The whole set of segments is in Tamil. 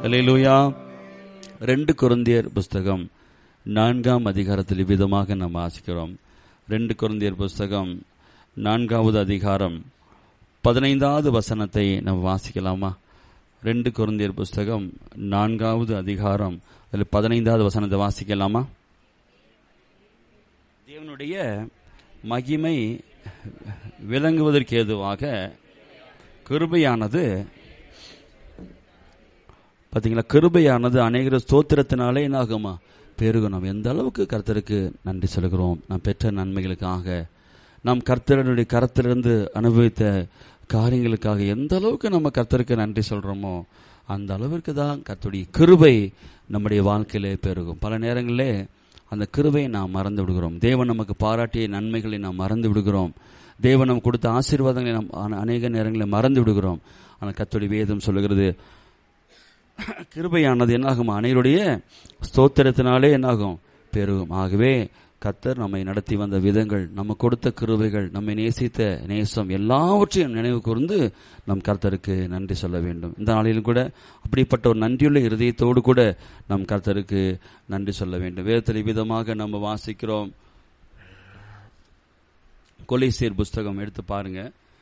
அல்லேலூயா ரெண்டு குருந்தியர் புஸ்தகம் நான்காம் அதிகாரத்தில் விதமாக நாம் வாசிக்கிறோம் ரெண்டு குருந்தியர் புஸ்தகம் நான்காவது அதிகாரம் பதினைந்தாவது வசனத்தை நாம் வாசிக்கலாமா ரெண்டு குருந்தியர் புஸ்தகம் நான்காவது அதிகாரம் அதில் பதினைந்தாவது வசனத்தை வாசிக்கலாமா தேவனுடைய மகிமை விளங்குவதற்கு ஏதுவாக கிருபையானது பார்த்தீங்களா கிருபையானது அநேகர ஸ்தோத்திரத்தினாலே என்ன ஆகுமா பெருகும் நாம் எந்த அளவுக்கு கர்த்தருக்கு நன்றி சொல்கிறோம் நாம் பெற்ற நன்மைகளுக்காக நாம் கர்த்தருடைய கரத்திலிருந்து அனுபவித்த காரியங்களுக்காக எந்த அளவுக்கு நம்ம கர்த்தருக்கு நன்றி சொல்கிறோமோ அந்த அளவிற்கு தான் கர்த்தருடைய கிருபை நம்முடைய வாழ்க்கையிலே பெருகும் பல நேரங்களிலே அந்த கிருபையை நாம் மறந்து விடுகிறோம் தேவன் நமக்கு பாராட்டிய நன்மைகளை நாம் மறந்து விடுகிறோம் தேவன் நமக்கு கொடுத்த ஆசீர்வாதங்களை நாம் அன- அநேக நேரங்களில் மறந்து விடுகிறோம் ஆனால் கர்த்தருடைய வேதம் சொல்லுகிறது கிருபையானது என்னாகும் அனைவருடைய ஸ்தோத்திரத்தினாலே என்னாகும் பெருகும் ஆகவே கத்தர் நம்மை நடத்தி வந்த விதங்கள் நம்ம கொடுத்த கிருபைகள் நம்மை நேசித்த நேசம் எல்லாவற்றையும் நினைவு கூர்ந்து நம் கர்த்தருக்கு நன்றி சொல்ல வேண்டும் இந்த நாளிலும் கூட அப்படிப்பட்ட ஒரு நன்றியுள்ள இருதயத்தோடு கூட நம் கர்த்தருக்கு நன்றி சொல்ல வேண்டும் வேதத்தில் விதமாக நம்ம வாசிக்கிறோம் கொலைசீர் புஸ்தகம் எடுத்து பாருங்க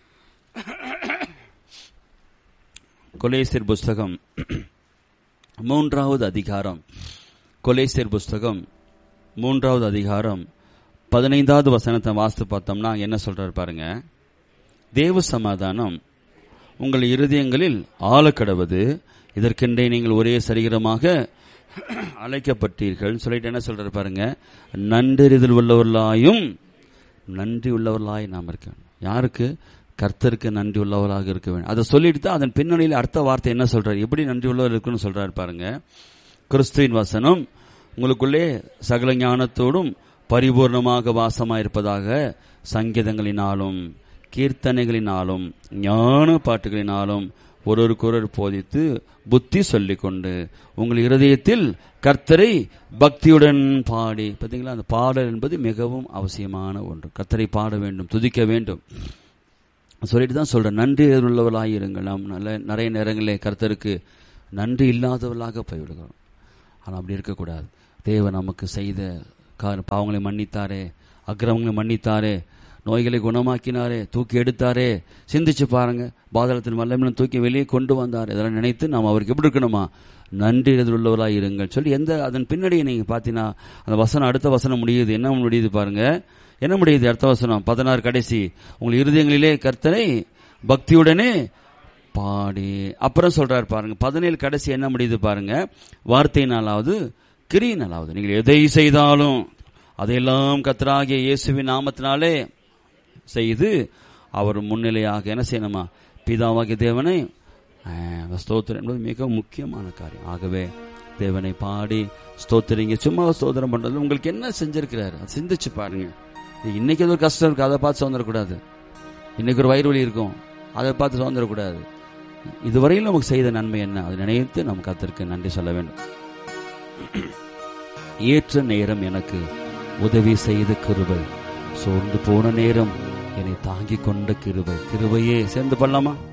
கொலேசியர் புஸ்தகம் மூன்றாவது அதிகாரம் கொலேசியர் புஸ்தகம் மூன்றாவது அதிகாரம் பதினைந்தாவது வசனத்தை வாசித்து பார்த்தோம்னா என்ன சொல்றாரு பாருங்க தேவ சமாதானம் உங்கள் இருதயங்களில் ஆழக்கடவது இதற்கென்றே நீங்கள் ஒரே சரீரமாக அழைக்கப்பட்டீர்கள் சொல்லிட்டு என்ன சொல்றாரு பாருங்க நன்றறிதல் உள்ளவர்களாயும் நன்றி உள்ளவர்களாய் நாம் இருக்க வேண்டும் யாருக்கு கர்த்தருக்கு நன்றி உள்ளவராக இருக்க வேண்டும் அதை சொல்லிட்டு தான் அதன் பின்னணியில் அடுத்த வார்த்தை என்ன சொல்றாரு எப்படி நன்றி உள்ளவர் இருக்குன்னு சொல்றாரு பாருங்க கிறிஸ்துவின் வசனம் உங்களுக்குள்ளே சகல ஞானத்தோடும் பரிபூர்ணமாக வாசமாயிருப்பதாக சங்கீதங்களினாலும் கீர்த்தனைகளினாலும் ஞான பாட்டுகளினாலும் ஒருவருக்கொருவர் போதித்து புத்தி சொல்லிக்கொண்டு உங்கள் இருதயத்தில் கர்த்தரை பக்தியுடன் பாடி பார்த்தீங்களா அந்த பாடல் என்பது மிகவும் அவசியமான ஒன்று கர்த்தரை பாட வேண்டும் துதிக்க வேண்டும் சொல்லிட்டு தான் சொல்றேன் நன்றி உள்ளவர்களாக இருங்கள் நாம் நல்ல நிறைய நேரங்களில் கர்த்தருக்கு நன்றி இல்லாதவர்களாக போய்விடுகிறோம் ஆனால் அப்படி இருக்கக்கூடாது தேவன் நமக்கு செய்த கார பாவங்களை மன்னித்தாரே அக்கிரமங்களை மன்னித்தாரே நோய்களை குணமாக்கினாரே தூக்கி எடுத்தாரே சிந்திச்சு பாருங்க பாதாளத்தின் வல்லமிலும் தூக்கி வெளியே கொண்டு வந்தார் இதெல்லாம் நினைத்து நாம் அவருக்கு எப்படி இருக்கணுமா நன்றி உள்ளவர்களாக இருங்கள் சொல்லி எந்த அதன் பின்னாடியே நீங்க பார்த்தீங்கன்னா அந்த வசனம் அடுத்த வசனம் முடியுது என்ன முடியுது பாருங்க என்ன முடியுது அடுத்த வசனம் பதினாறு கடைசி உங்கள் இருதயங்களிலே கர்த்தனை பக்தியுடனே பாடி அப்புறம் சொல்றாரு பாருங்க பதினேழு கடைசி என்ன முடியுது பாருங்க வார்த்தையினாலாவது கிரியினாலாவது நீங்கள் எதை செய்தாலும் அதையெல்லாம் கர்த்தராகிய இயேசுவின் நாமத்தினாலே செய்து அவர் முன்னிலையாக என்ன செய்யணுமா பிதாவாகிய தேவனை ஆஹ், ஸ்தோத்திரம் என்பது மிக முக்கியமான காரியம் ஆகவே தேவனை பாடி ஸ்தோத்திரிங்க சும்மா ஸ்தோத்திரம் பண்றது உங்களுக்கு என்ன செஞ்சிருக்கிறாரு அதை சிந்திச்சு பாருங்க இது இன்னைக்கு ஏதோ ஒரு கஷ்டம் இருக்கு அதை பார்த்து சுதந்திரக்கூடாது இன்னைக்கு ஒரு வயிறு வலி இருக்கும் அதை பார்த்து சுதந்திரக்கூடாது இதுவரையில் நமக்கு செய்த நன்மை என்ன அதை நினைத்து நம் கத்திற்கு நன்றி சொல்ல வேண்டும் ஏற்ற நேரம் எனக்கு உதவி செய்த கிருபை சோர்ந்து போன நேரம் என்னை தாங்கிக் கொண்ட கிருபை கிருபையே சேர்ந்து பண்ணலாமா